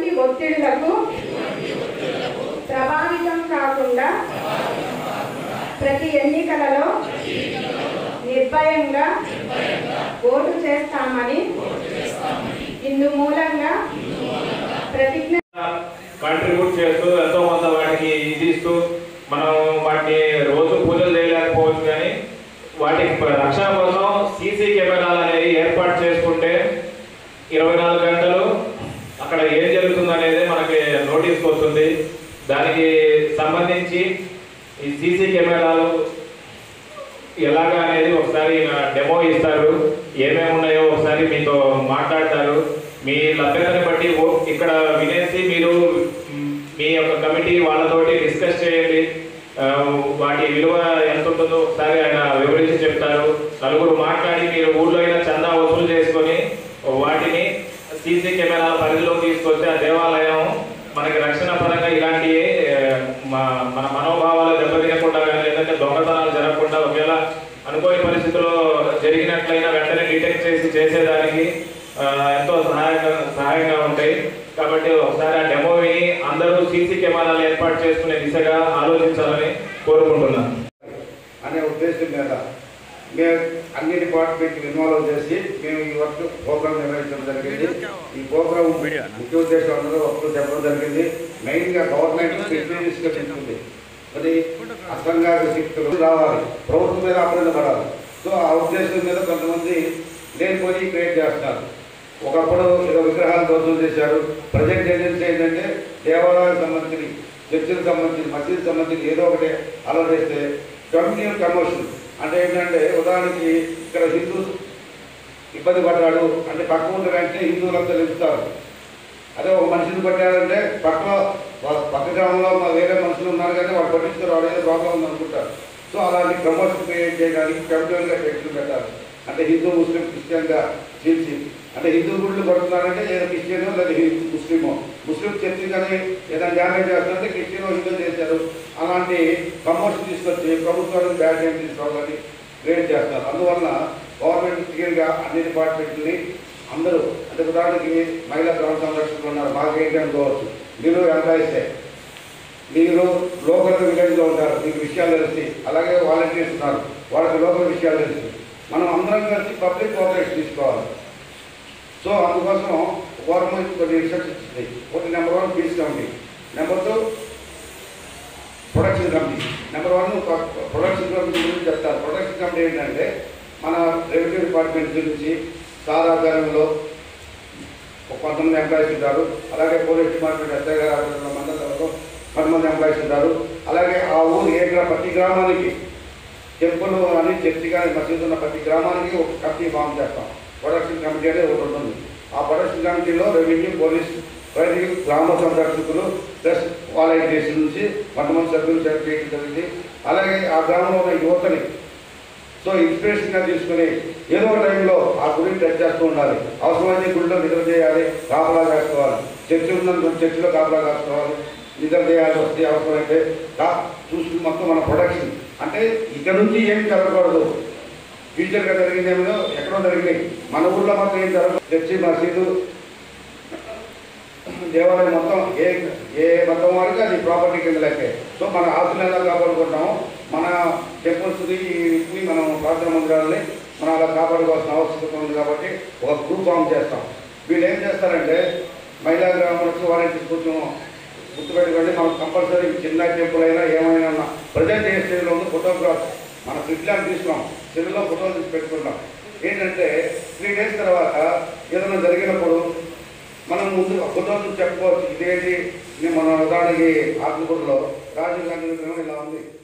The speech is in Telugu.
ఎటువంటి ఒత్తిడులకు ప్రభావితం కాకుండా ప్రతి ఎన్నికలలో నిర్భయంగా ఓటు చేస్తామని ఇందు మూలంగా ప్రతిజ్ఞ కాంట్రిబ్యూట్ చేస్తూ ఎంతో కొంత వాటికి ఇది ఇస్తూ మనం వాటిని రోజు పూజలు చేయలేకపోవచ్చు కానీ వాటికి ప- రక్షణ కోసం సీసీ కెమెరాలు అనేవి ఏర్పాటు చేసుకుంటే ఇరవై నాలుగు గంటలు అక్కడ ఏం జరుగుతుంది అనేది మనకి నోటీస్కి వస్తుంది దానికి సంబంధించి ఈ సీసీ కెమెరాలు ఎలాగా అనేది ఒకసారి డెమో ఇస్తారు ఏమేమి ఉన్నాయో ఒకసారి మీతో మాట్లాడతారు మీ లభ్యతని బట్టి ఓ- ఇక్కడ వినేసి మీరు మ్, మీ యొక్క కమిటీ వాళ్ళతోటి డిస్కస్ చేయండి ఆ, వాటి విలువ ఎంత ఉంటుందో ఒకసారి ఆయన వివరించి చెప్తారు నలుగురు మాట్లాడి మీరు ఊళ్ళో అయినా చందా వసూలు చేసుకొని వాటిని సీసీ కెమెరాల పరిధిలో తీసుకొస్తే ఆ దేవాలయం మనకి రక్షణ పరంగా ఇలాంటి ఆ, మ- మన మనోభావాలు దెబ్బతినకుండా కానీ లేదంటే దొంగతనాలు జరగకుండా ఒకవేళ అనుకోని పరిస్థితుల్లో జరిగినట్లయినా వెంటనే డిటెక్ట్ చేసి చేసేదానికి ఆ, ఎంతో సహాయంగా సహాయంగా ఉంటాయి కాబట్టి ఒకసారి ఆ డెమో విని అందరూ సీసీ కెమెరాలు ఏర్పాటు చేసుకునే దిశగా ఆలోచించాలని కోరుకుంటున్నాను అనే ఉద్దేశం మీద మేము అన్ని డిపార్ట్మెంట్ ఇన్వాల్వ్ చేసి మేము ఈ వర్క్ ప్రోగ్రామ్ నిర్వహించడం జరిగింది ఈ ప్రోగ్రామ్ ముఖ్య ఉద్దేశం అందరూ వర్క్ చెప్పడం జరిగింది మెయిన్గా గవర్నమెంట్ ఫెసిలిటీస్గా చెప్తుంది అది అసంఘాత శక్తులు రావాలి ప్రభుత్వం మీద ఆధారపడాలి సో ఆ ఉద్దేశం మీద కొంతమంది లేనిపోయి క్రియేట్ చేస్తున్నారు ఒకప్పుడు ఏదో విగ్రహాలు ధ్వంసం చేశారు ప్రజెంట్ టెండెన్సీ ఏంటంటే దేవాలయాలకు సంబంధించి చర్చిలకు సంబంధించి మసీదుకి సంబంధించి ఏదో ఒకటి అలవేస్తే కమ్యూనియల్ కమోషన్ అంటే ఏంటంటే ఉదాహరణకి ఇక్కడ హిందూస్ ఇబ్బంది పడ్డాడు అంటే పక్క ఉన్న వెంటనే హిందువులంతా నిలుస్తారు అదే ఒక మనిషిని పట్టారంటే పక్కలో వా- పక్క గ్రామంలో మా వేరే మనుషులు ఉన్నారు కానీ వాళ్ళు పట్టించుతారు వాడు ఏదో ప్రాబ్లం ఉంది అనుకుంటారు సో అలాంటి ప్రమోషన్ క్రియేట్ చేయడానికి కమిటీలుగా టెక్స్టులు పెట్టాలి అంటే హిందూ ముస్లిం క్రిస్టియన్గా చీల్చి అంటే హిందూ గుళ్ళు పడుతున్నారంటే ఏదో క్రిస్టియన్ లేదా హిందూ ముస్లిమో ముస్లిం చర్చి కానీ ఏదైనా డ్యామేజ్ చేస్తారంటే క్రిస్టియన్ హిందూ చేశారు అలాంటి ప్రమోషన్ తీసుకొచ్చి ప్రభుత్వానికి బ్యాడ్ నేమ్ తీసుకోవాలని క్రియేట్ చేస్తారు అందువలన గవర్నమెంట్ క్లియర్గా అన్ని డిపార్ట్మెంట్ని అందరూ అంటే ఉదాహరణకి మహిళా గ్రామ సంరక్షకులు ఉన్నారు మాకు ఏంటి అనుకోవచ్చు మీరు ఎంప్లాయీసే మీరు లోకల్ విలేజ్లో ఉంటారు మీకు విషయాలు తెలిసి అలాగే వాలంటీర్స్ ఉన్నారు వాళ్ళకి లోకల్ విషయాలు తెలుసు మనం అందరం కలిసి పబ్లిక్ కోఆపరేషన్ తీసుకోవాలి సో అందుకోసం గవర్నమెంట్ కొన్ని ఇన్స్ట్రక్షన్స్ ఇచ్చింది ఒకటి number one peace committee number two production committee number one production committee గురించి చెప్తారు ప్రొడక్షన్ కమిటీ ఏంటంటే మన రెవెన్యూ డిపార్ట్మెంట్ నుంచి సార్ ఆధ్వర్యంలో ఒక కొంతమంది ఎంప్లాయీస్ ఉంటారు అలాగే పోలీస్ డిపార్ట్మెంట్ ఎస్ఐ గారు ఆధ్వర్యంలో మండలంలో కొంతమంది ఎంప్లాయీస్ ఉంటారు అలాగే ఆ ఊరు ఏ గ్రా ప్రతి గ్రామానికి టెంపుల్ అని చర్చి కానీ మసీదు ఉన్న ప్రతి గ్రామానికి ఒక కమిటీ ఫామ్ చేస్తాం ప్రొడక్షన్ కమిటీ అనేది ఒకటి ఉంటుంది ఆ ప్రొడక్షన్ కమిటీలో రెవెన్యూ పోలీస్ ప్రతి గ్రామ సంరక్షకులు ప్లస్ వాలంటీర్స్ నుంచి కొంతమంది సభ్యులు సెలెక్ట్ చేయడం జరిగింది అలాగే ఆ గ్రామంలో ఉన్న యువతని సో ఇన్స్పిరేషన్గా తీసుకుని ఏదో ఒక టైంలో ఆ గుడిని టచ్ చేస్తూ ఉండాలి అవసరమైతే గుడిలో నిద్ర చేయాలి కాపలా కాసుకోవాలి చర్చి ఉన్న చర్చిలో కాపలా కాసుకోవాలి నిద్ర చేయాల్సి వస్తే అవసరమైతే కా- చూసుకుని మొత్తం మన ప్రొడక్షన్ అంటే ఇక్కడ నుంచి ఏం జరగకూడదు ఫ్యూచర్గా జరిగిందేమో ఎక్కడో జరిగినాయి మన ఊళ్ళో మాత్రం ఏం జరగదు చర్చి మసీదు దేవాలయం మొత్తం ఏ ఏ మతం వారికి అది ప్రాపర్టీ కింద లెక్కే సో మన ఆస్తులు ఎలా కాపాడుకుంటామో మన టెంపుల్స్ని వీటిని మనం ప్రార్థన మందిరాలని మనం అలా కాపాడుకోవాల్సిన ఆవశ్యకత ఉంది కాబట్టి ఒక గ్రూప్ ఫామ్ చేస్తాం వీళ్ళు ఏం చేస్తారంటే మహిళా గ్రామాలకు వారికి కొంచెం గుర్తుపెట్టుకోండి మనం కంపల్సరీ చిన్న టెంపుల్ అయినా ఏమైనా ఉన్నా ప్రజెంట్ ఏ స్టేజ్లో ఉంది ఫోటోగ్రాఫ్ మన ఫిట్లాన్ని తీసుకున్నాం సెల్లో ఫోటోలు తీసి పెట్టుకుంటాం ఏంటంటే త్రీ డేస్ తర్వాత ఏదైనా జరిగినప్పుడు మనం ముందు ఫోటోలు చెప్పుకోవచ్చు ఇదేంటి ఇది మన ఉదాహరణకి ఆత్మకూరులో రాజీవ్ గాంధీ విగ్రహం ఇలా ఉంది